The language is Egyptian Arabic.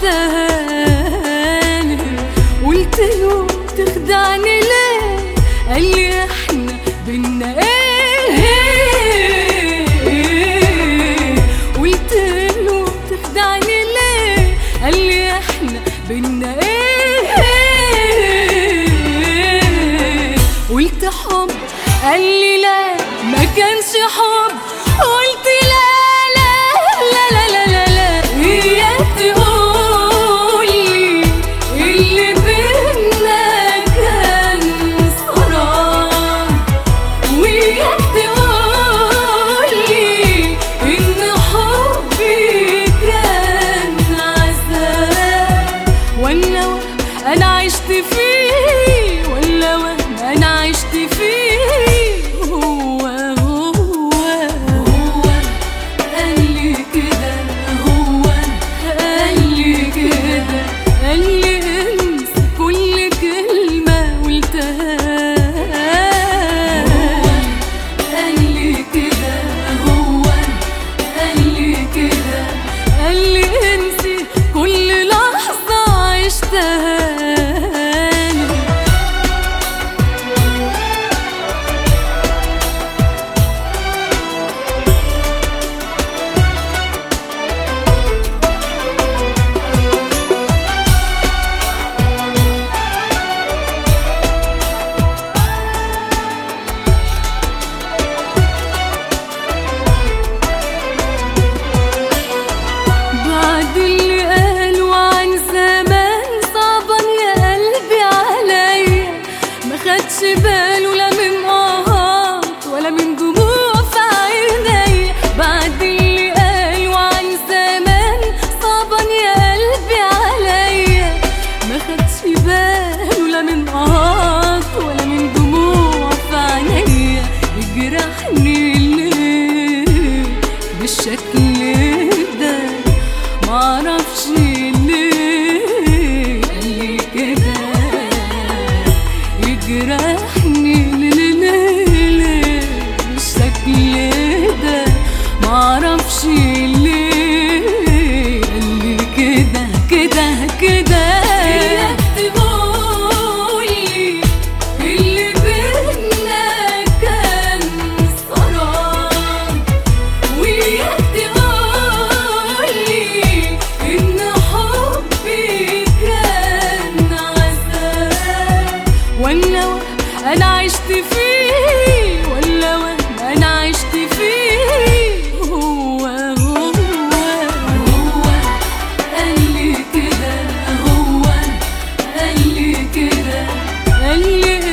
عشتها لي قلت له تخدعني ليه قال لي احنا بينا ايه قلت له تخدعني ليه قال لي احنا بينا ايه قلت حب قال لي لا ما كانش حب قلت لا لا لا لا لا لا لا اياك تقولي اللي بينا كان سهران وياك تقولي ان حبي كان عذاب ولا انا عشت فيه ولا انا عشت فيه هو هو هو قال لي كده هو قال لي كده قال لي انسى كل كلمة قلتها قال لي كده هو قال لي كده قال لي انسي كل لحظة عشتها بعد اللي قالوا عن زمان صعبا يا قلبي عليا ما خدش باله لا من آهات ولا من دموع في عينيا بعد اللي قالوا عن زمان صعبا يا قلبي عليا ما خدش باله لا من آهات ولا من دموع في عينيا يجرحني ليه بالشكل ده معرفش ليه قالي كده يجرحني ليه ليه ليه بالشكل ده معرفش ليه قالي كده كده كده تقولي اللي بينا كان سهران وياك تقولي إن حبي كان عذاب ولا أنا عشت فيه ولا أنا عشت فيه هو هو هو قال لي كده هو قال لي كده قال لي